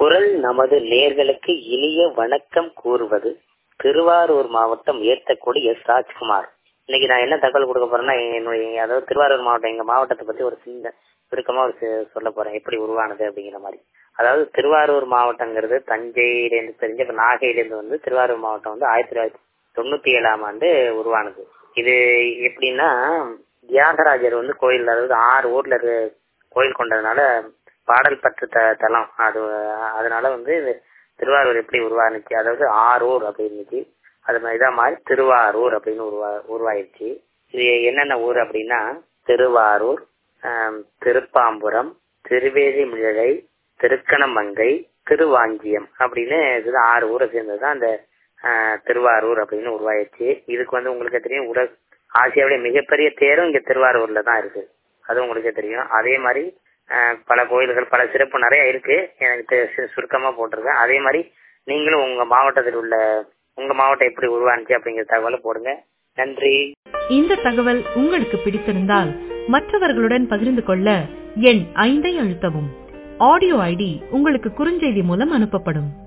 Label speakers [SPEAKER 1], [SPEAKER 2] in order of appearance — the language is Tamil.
[SPEAKER 1] குரல் நமது நேர்களுக்கு இனிய வணக்கம் கூறுவது திருவாரூர் மாவட்டம் ஏத்தக்குடி எஸ் ராஜ்குமார் இன்னைக்கு நான் என்ன தகவல் கொடுக்க போறேன்னா என்னுடைய அதாவது திருவாரூர் மாவட்டம் எங்க மாவட்டத்தை பத்தி ஒரு சின்ன சுருக்கமா ஒரு சி- சொல்ல போறேன் எப்படி உருவானது அப்படிங்கிற மாதிரி அதாவது திருவாரூர் மாவட்டங்கிறது தஞ்சையிலேருந்து தெரிஞ்ச இப்ப நாகையிலேருந்து வந்து திருவாரூர் மாவட்டம் வந்து ஆயிரத்தி தொள்ளாயிரத்தி தொண்ணூத்தி ஏழாம் ஆண்டு உருவானது இது எப்படின்னா தியாகராஜர் வந்து கோயில் அதாவது ஆறு ஊர்ல இரு கோயில் கொண்டதுனால பாடல் பற்று த தலம் அது அதனால வந்து இது திருவாரூர் எப்படி உருவானுச்சு அதாவது ஆரூர் அப்படின்னுச்சு அது மாதிரி இதான் மாதிரி திருவாரூர் அப்படின்னு உருவா உருவாயிருச்சு இது என்னென்ன ஊர் அப்படின்னா திருவாரூர் ஆம், திருப்பாம்புரம் திருவேதிமிழலை திருக்கணமங்கை திருவாஞ்சியம் அப்படின்னு இது ஆறு ஊரை சேர்ந்ததுதான் அந்த ஆஹ், திருவாரூர் அப்படின்னு உருவாயிருச்சு இதுக்கு வந்து உங்களுக்கு தெரியும் உலக ஆசியாவுடைய மிகப்பெரிய தேரும் இங்க திருவாரூர்ல தான் இருக்கு அது உங்களுக்கு தெரியும் அதே மாதிரி ஆஹ், பல கோயில்கள் பல சிறப்பு நிறைய இருக்கு எனக்கு தெ- சு- சுருக்கமா போட்டிருக்கேன் அதே மாதிரி நீங்களும் உங்க மாவட்டத்தில் உள்ள உங்க மாவட்டம் எப்படி உருவானுச்சு அப்படிங்கிற தகவலை போடுங்க நன்றி
[SPEAKER 2] இந்த தகவல் உங்களுக்கு பிடித்திருந்தால் மற்றவர்களுடன் பகிர்ந்து கொள்ள எண் ஐந்தை அழுத்தவும் ஆடியோ ஐடி உங்களுக்கு குறுஞ்செய்தி மூலம் அனுப்பப்படும்